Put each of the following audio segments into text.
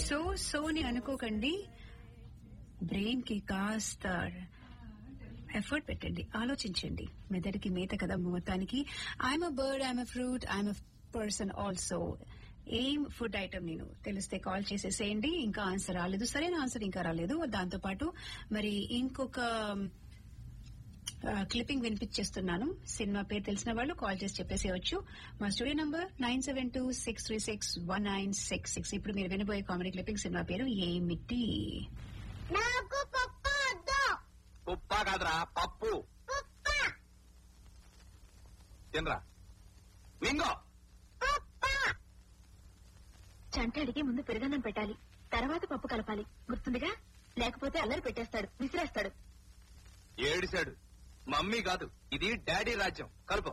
So Soni అనుకోకండి brain కి కాస్త ఎఫర్ట్ పెట్టండి ఆలోచించండి మెదడుకి మేత కదా మొత్తానికి I'm a bird I'm a fruit I'm a person also ఏం ఫుడ్ ఐటమ్ నేను తెలిస్తే కాల్ చేసేసేయండి ఇంకా ఆన్సర్ రాలేదు సరైన ఆన్సర్ ఇంకా రాలేదు దాంతో పాటు మరి ఇంకొక క్లిప్పింగ్ వినిపించేస్తున్నాను సినిమా పేరు తెలిసిన వాళ్ళు కాల్ చేసి చెప్పేసేయచ్చు మా studio number nine seven two six three six one nine six six ఇప్పుడు మీరు వినబోయే కామెడీ క్లిప్పింగ్ సినిమా పేరు ఏమిటి నాకు పప్పు వద్దు ఉప్ప కాదురా పప్పు పప్ప తినరా మింగో పప్ప చంటాడికి ముందు పెరుగన్నం పెట్టాలి తర్వాత పప్పు కలపాలి గుర్తుందిగా లేకపోతే అల్లరి పెట్టేస్తాడు విసిరేస్తాడు ఏడిశాడు మమ్మీ కాదు ఇది డాడీ రాజ్యం కలుపు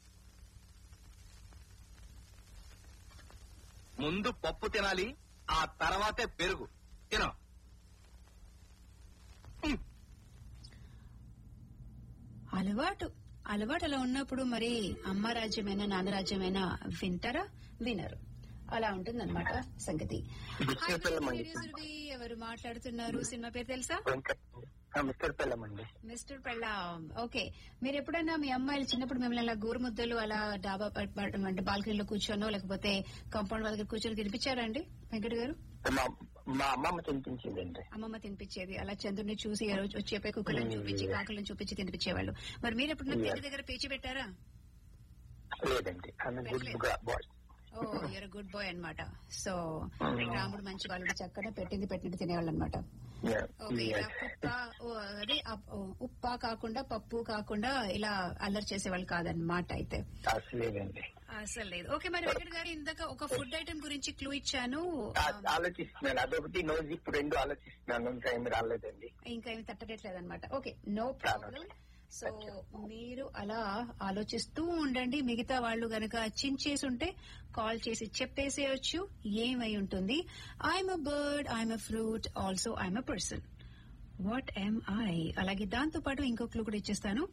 ముందు పప్పు తినాలి ఆ తర్వాతే పెరుగు తిన అలవాటు అలవాటు అలా ఉన్నప్పుడు మరి అమ్మ రాజ్యమైనా నాన్న రాజ్యమైనా వింటారా వినరు అలా ఉంటుందన్నమాట సంగతి మిస్టర్ పెళ్ళం అండి రేడియో సురభి ఎవరు మాట్లాడుతున్నారు సినిమా పేరు తెలుసా మిస్టర్ పెళ్ళం అండి మిస్టర్ పెళ్ళ ఓకే మీరు ఎప్పుడైనా మీ అమ్మాయిలు చిన్నప్పుడు మిమ్మల్ని అలా గోరుముద్దలు అలా డాబా ప- ప- అంటే బాల్కనీలో కూర్చోనో లేకపోతే కాంపౌండ్ వాళ్ళ దగ్గర కూర్చొని తినిపించారా అండి వెంకట గారు మా మా అమ్మమ్మ తినిపించిందండి అమ్మమ్మ తినిపించేది అలా చంద్రుని చూసి ఆ రోజు వచ్చే కుక్కలను చూపించి కాకులను చూపించి తినిపించేవాళ్ళు మరి మీరు ఎప్పుడన్నా Yeah. పేరు దగ్గర పేచి పెట్టారా లేదండి ఆమె good boy oh you're good boy అన్నమాట సో రాముడు మంచి వాళ్ళు చక్కగా పెట్టింది పెట్టినట్టు తినేవాళ్ళు అనమాట ఓకే ఇలా ఉప్ప ఓ, అదే అప్- ఓ, ఉప్ప కాకుండా పప్పు కాకుండా ఇలా అల్లరి చేసేవాళ్ళు కాదన్నమాట అయితే అసలేదండి అసలు లేదు ఓకే మరి వెంకట గారు ఇందాక ఒక ఫుడ్ ఐటమ్ గురించి క్లూ ఇచ్చాను ఆ- ఆలోచిస్తున్నాను అదొకటి నోజ్ ఇప్పుడు రెండు ఆలోచిస్తున్నాను ఇంకా ఏమి రాలేదండి ఇంకా ఏమి తట్టట్లేదు అనమాట ఓకే నో ప్రాబ్లం సో మీరు అలా ఆలోచిస్తూ ఉండండి మిగతా వాళ్ళు గనక చించేసి ఉంటే కాల్ చేసి చెప్పేసేయచ్చు ఏమై ఉంటుంది I'm a bird I'm a fruit also I'm a person what am I అలాగే దాంతో పాటు ఇంకో క్లూ కూడా ఇచ్చేస్తాను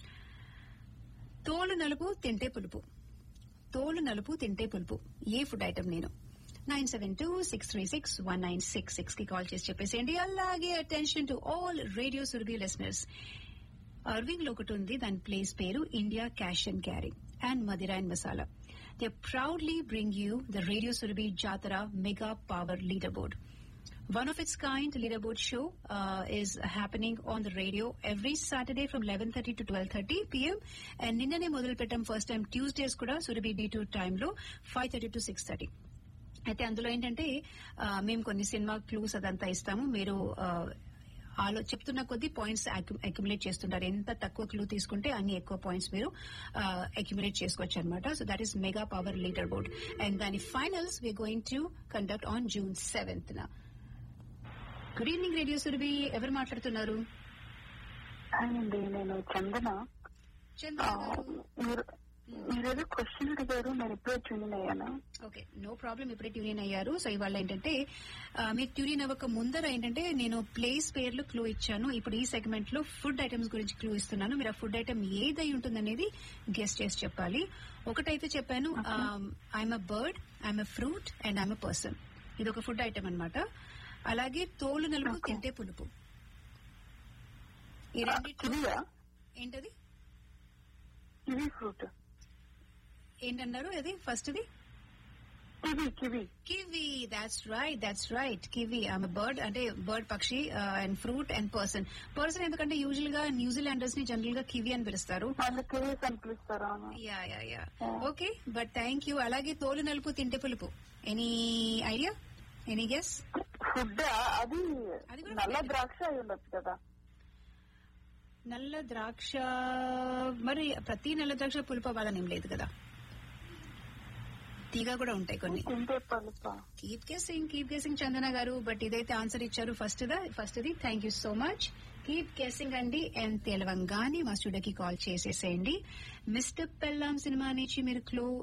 తోలు నలుపు తింటే పులుపు తోలు నలుపు తింటే పులుపు ఏ ఫుడ్ ఐటమ్ నేను nine seven two six three six one nine six six కి కాల్ చేసి చెప్పేసేయండి అలాగే attention to all radio Surabhi listeners అర్వింగ్ లో ఒకటి ఉంది దాని ప్లేస్ పేరు India cash and carry and Madira and masala they proudly bring you the radio Surabhi జాతర mega power leader board One of its kind leaderboard show uh, is happening on the radio every Saturday from 11:30 to 12:30 p.m. And నిన్ననే మొదలు పెట్టాం first time Tuesdays కూడా సురభి డి టూ టైంలో five thirty to six thirty అయితే అందులో ఏంటంటే ఆ, మేము కొన్ని సినిమా క్లూస్ అదంతా ఇస్తాము మీరు ఆ, ఆలో చెప్తున్న కొద్ది పాయింట్స్ అక్యుములేట్ చేస్తుంటారు ఎంత తక్కువ క్లూ తీసుకుంటే అన్ని ఎక్కువ పాయింట్స్ మీరు అక్యుములేట్ చేసుకోవచ్చు అనమాట so that is mega power leader board and దాని finals we going to conduct on June seventh good evening radio Surabhi ఎవరు మాట్లాడుతున్నారు అండి నేను చందన చంద్ర ఆ, గారు మీరు మీరేదో క్వశ్చన్ అడిగారు నేను ఇప్పుడే ట్యూన్ అయ్యాను ఓకే నో ప్రాబ్లం ఇప్పుడే ట్యూన్ ఇన్ అయ్యారు సో ఇవాళ ఏంటంటే ఆ, మీరు ట్యూన్ ఇన్ అవ్వక ముందర ఏంటంటే నేను ప్లేస్ పేర్లు క్లూ ఇచ్చాను ఇప్పుడు ఈ సెగ్మెంట్ లో ఫుడ్ ఐటమ్స్ గురించి క్లూ ఇస్తున్నాను మీరు ఆ ఫుడ్ ఐటమ్ ఏదై ఉంటుందనేది గెస్ట్ చేసి చెప్పాలి ఒకటైతే చెప్పాను I'm a bird I'm a fruit and I'm a person ఇది ఒక ఫుడ్ ఐటమ్ అన్నమాట అలాగే తోలు నలుపు తింటే పులుపు ఈ రెండిట్లో కివియా ఏంటది కివి ఫ్రూట్ ఏంటన్నారు అది ఫస్ట్ది kiwi kiwi kiwi that's right that's right kiwi ఆమె బర్డ్ అంటే బర్డ్ పక్షి and fruit and person person ఎందుకంటే యూజువల్ గా న్యూజిలాండర్స్ ని జనరల్ గా కివి అని పిలుస్తారు వాళ్ళు కివి కనిపిస్తారా yeah yeah yeah okay but thank you అలాగే తోలు నలుపు తింటే పులుపు any idea any guess food అది అది కూడా నల్ల food. ద్రాక్ష అయి ఉండొచ్చు కదా నల్ల ద్రాక్ష మరి ప్రతి నల్ల ద్రాక్ష పులుపు అవ్వాలని ఏం లేదు కదా తీగ కూడా ఉంటాయి కొన్ని తింటే పలుప keep guessing keep guessing Chandana garu but ఇదైతే ఆన్సర్ ఇచ్చారు ఫస్ట్ దా ఫస్ట్ ది thank you so much keep guessing అండి అండ్ తెలవంగానే మా స్టూడియోకి కాల్ చేసేసేయండి మిస్టర్ పెల్లాం సినిమా నుంచి మీరు క్లూ